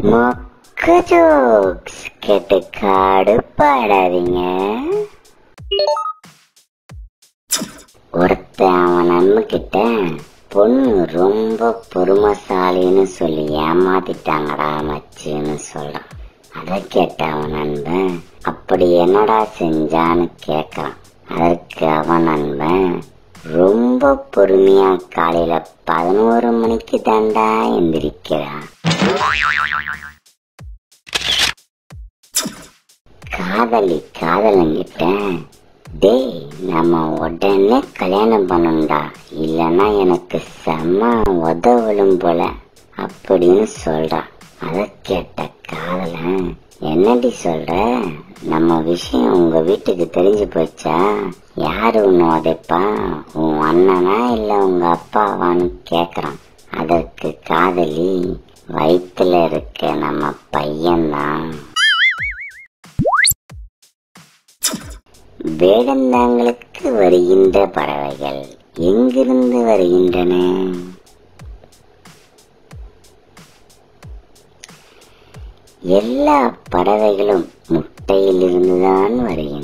மொக்க ஜோக்ஸ் கேட்டு கடுப்பாடாதீங்க ஒருத்தன் அவன் நண்பகிட்ட பொண்ணு ரொம்ப பொறுமசாலின்னு சொல்லி ஏமாத்திட்டாங்கடா மச்சுன்னு சொல்றான் அதை கேட்ட அவன் நண்பன் அப்படி என்னடா செஞ்சான்னு கேட்கறான் அதற்கு அவன் நண்பன் ரொம்ப பொறுமையா காலையில பதினோரு மணிக்கு தாண்டா எந்திரிக்கிறான் காதலி காதலங்கிட்ட டேய் நம்ம உடனே கல்யாணம் பண்ணணும்டா இல்லைன்னா எனக்கு செம்ம உதவலும் போல அப்படின்னு சொல்றா அத கேட்ட காதலன் என்னடி சொல்ற நம்ம விஷயம் உங்க வீட்டுக்கு தெரிஞ்சு போச்சா யாரு உன்னை உதைப்பா உன் அண்ணனா இல்ல உங்க அப்பாவான்னு கேக்குறான் அதற்கு காதலி வயித்துல இருக்க நம்ம பையன்தான் வேடந்தாங்களுக்கு வருகின்ற பறவைகள் எங்கிருந்து வருகின்றன எல்லா பறவைகளும் முட்டையிலிருந்துதான் வருகின்றன